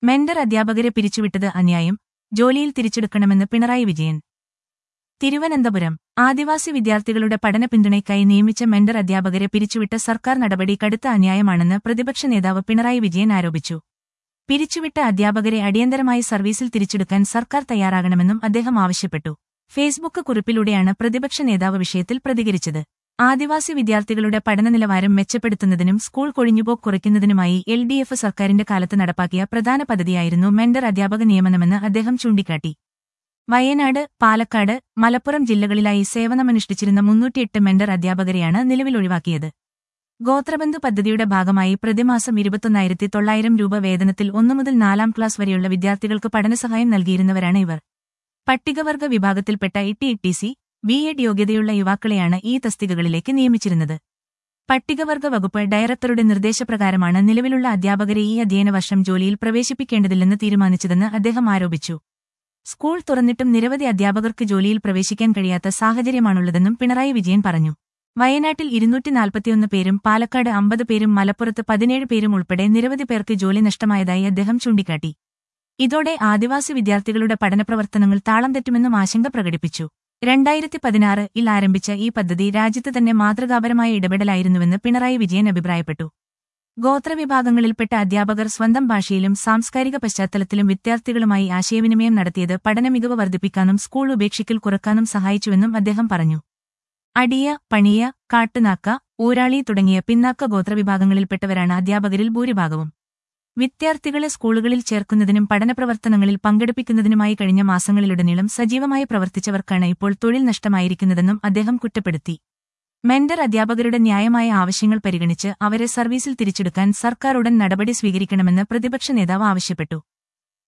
mentor അധ്യാപകരെ പിരിച്ചുവിട്ടത് അന്യായം ജോലിയിൽ തിരിച്ചെടുക്കണമെന്ന് പിണറായി വിജയൻ തിരുവനന്തപുരം ആദിവാസി വിദ്യാർത്ഥികളുടെ പഠന പിന്തുണയ്ക്കായി നിയമിച്ച മെന്റർ അധ്യാപകരെ പിരിച്ചുവിട്ട സർക്കാർ നടപടി കടുത്ത അന്യായമാണെന്ന് പ്രതിപക്ഷ നേതാവ് പിണറായി വിജയൻ ആരോപിച്ചു പിരിച്ചുവിട്ട അധ്യാപകരെ അടിയന്തരമായി സർവീസിൽ തിരിച്ചെടുക്കാൻ സർക്കാർ തയ്യാറാകണമെന്നും അദ്ദേഹം ആവശ്യപ്പെട്ടു ഫേസ്ബുക്ക് കുറിപ്പിലൂടെയാണ് പ്രതിപക്ഷ നേതാവ് വിഷയത്തിൽ പ്രതികരിച്ചത് ആദിവാസി വിദ്യാർത്ഥികളുടെ പഠന നിലവാരം മെച്ചപ്പെടുത്തുന്നതിനും സ്കൂൾ കൊഴിഞ്ഞുപോക്ക് കുറയ്ക്കുന്നതിനുമായി എൽ ഡി എഫ് സർക്കാരിന്റെ കാലത്ത് നടപ്പാക്കിയ പ്രധാന പദ്ധതിയായിരുന്നു മെന്റർ അധ്യാപക നിയമനമെന്ന് അദ്ദേഹം ചൂണ്ടിക്കാട്ടി വയനാട് പാലക്കാട് മലപ്പുറം ജില്ലകളിലായി സേവനമനുഷ്ഠിച്ചിരുന്ന മുന്നൂറ്റിയെട്ട് മെന്റർ അധ്യാപകരെയാണ് നിലവിൽ ഒഴിവാക്കിയത് ഗോത്രബന്ധു പദ്ധതിയുടെ ഭാഗമായി പ്രതിമാസം ഇരുപത്തൊന്നായിരത്തി തൊള്ളായിരം രൂപ വേതനത്തിൽ ഒന്നു മുതൽ നാലാം ക്ലാസ് വരെയുള്ള വിദ്യാർത്ഥികൾക്ക് പഠനസഹായം നൽകിയിരുന്നവരാണ് ഇവർ പട്ടികവർഗ വിഭാഗത്തിൽപ്പെട്ട ഇട്ടി ഇ സി ബി എഡ് യോഗ്യതയുള്ള യുവാക്കളെയാണ് ഈ തസ്തികകളിലേക്ക് നിയമിച്ചിരുന്നത് പട്ടികവർഗ വകുപ്പ് ഡയറക്ടറുടെ നിർദ്ദേശപ്രകാരമാണ് നിലവിലുള്ള അധ്യാപകരെ ഈ അധ്യയന വർഷം ജോലിയിൽ പ്രവേശിപ്പിക്കേണ്ടതില്ലെന്ന് തീരുമാനിച്ചതെന്ന് അദ്ദേഹം ആരോപിച്ചു സ്കൂൾ തുറന്നിട്ടും നിരവധി അധ്യാപകർക്ക് ജോലിയിൽ പ്രവേശിക്കാൻ കഴിയാത്ത സാഹചര്യമാണുള്ളതെന്നും പിണറായി വിജയൻ പറഞ്ഞു വയനാട്ടിൽ ഇരുന്നൂറ്റി നാൽപ്പത്തിയൊന്ന് പേരും പാലക്കാട് അമ്പത് പേരും മലപ്പുറത്ത് പതിനേഴ് പേരും ഉൾപ്പെടെ നിരവധി പേർക്ക് ജോലി നഷ്ടമായതായി അദ്ദേഹം ചൂണ്ടിക്കാട്ടി ഇതോടെ ആദിവാസി വിദ്യാർത്ഥികളുടെ പഠനപ്രവർത്തനങ്ങൾ താളം തെറ്റുമെന്നും ആശങ്ക പ്രകടിപ്പിച്ചു രണ്ടായിരത്തി പതിനാറ് ഇൽ ആരംഭിച്ച ഈ പദ്ധതി രാജ്യത്ത് തന്നെ മാതൃകാപരമായ ഇടപെടലായിരുന്നുവെന്ന് പിണറായി വിജയൻ അഭിപ്രായപ്പെട്ടു ഗോത്രവിഭാഗങ്ങളിൽപ്പെട്ട അധ്യാപകർ സ്വന്തം ഭാഷയിലും സാംസ്കാരിക പശ്ചാത്തലത്തിലും വിദ്യാർത്ഥികളുമായി ആശയവിനിമയം നടത്തിയത് പഠന മികവ് വർദ്ധിപ്പിക്കാനും സ്കൂൾ ഉപേക്ഷിക്കൽ കുറക്കാനും സഹായിച്ചുവെന്നും അദ്ദേഹം പറഞ്ഞു അടിയ പണിയ കാട്ടുനാക്ക ഊരാളി തുടങ്ങിയ പിന്നാക്ക ഗോത്രവിഭാഗങ്ങളിൽപ്പെട്ടവരാണ് അധ്യാപകരിൽ ഭൂരിഭാഗവും വിദ്യാർത്ഥികളെ സ്കൂളുകളിൽ ചേർക്കുന്നതിനും പഠനപ്രവർത്തനങ്ങളിൽ പങ്കെടുപ്പിക്കുന്നതിനുമായി കഴിഞ്ഞ മാസങ്ങളിലുടനീളം സജീവമായി പ്രവർത്തിച്ചവർക്കാണ് ഇപ്പോൾ തൊഴിൽ നഷ്ടമായിരിക്കുന്നതെന്നും അദ്ദേഹം കുറ്റപ്പെടുത്തി മെന്റർ അധ്യാപകരുടെ ന്യായമായ ആവശ്യങ്ങൾ പരിഗണിച്ച് അവരെ സർവീസിൽ തിരിച്ചെടുക്കാൻ സർക്കാർ ഉടൻ നടപടി സ്വീകരിക്കണമെന്ന് പ്രതിപക്ഷ നേതാവ് ആവശ്യപ്പെട്ടു